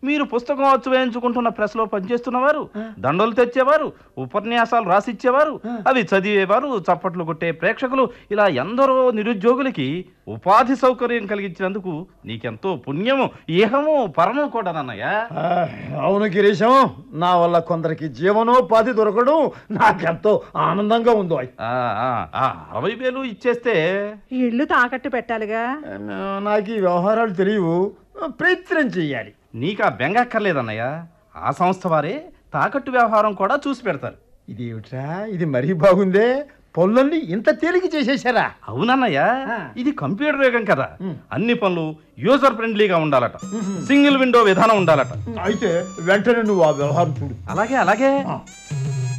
మీరు పుస్తకం అచ్చు వేయించుకుంటున్న ప్రెస్లో పనిచేస్తున్నవారు దండలు తెచ్చేవారు ఉపన్యాసాలు రాసిచ్చేవారు అవి చదివేవారు చప్పట్లు కొట్టే ప్రేక్షకులు ఇలా ఎందరో నిరుద్యోగులకి ఉపాధి సౌకర్యం కలిగించినందుకు నీకెంతో పుణ్యము ఇహము పరము కూడా నన్నయ్య ఆ, అవును గిరీశం నా వల్ల కొందరికి జీవనోపాధి దొరకడం నాకెంతో ఆనందంగా ఉందో ఆ, ఆ, ఆ, అరవై వేలు ఇచ్చేస్తే ఇల్లు తాకట్టు పెట్టాలిగా నాకు ఈ వ్యవహారాలు తెలియవు ప్రయత్నం చెయ్యాలి నీకు ఆ బెంగక్కర్లేదన్నయ్య ఆ సంస్థ వారే తాకట్టు వ్యవహారం కూడా చూసి పెడతారు ఇదేమిట్రా ఇది మరీ బాగుందే పనులన్నీ ఇంత తేలిక చేసేసారా అవునన్నయ్య ఆ. ఇది కంప్యూటర్ యుగం కదా ఉమ్. అన్ని పనులు యూజర్ ఫ్రెండ్లీగా ఉండాలట సింగిల్ విండో విధానం ఉండాలట అయితే వెంటనే నువ్వు ఆ వ్యవహారం చూడు అలాగే అలాగే ఆ.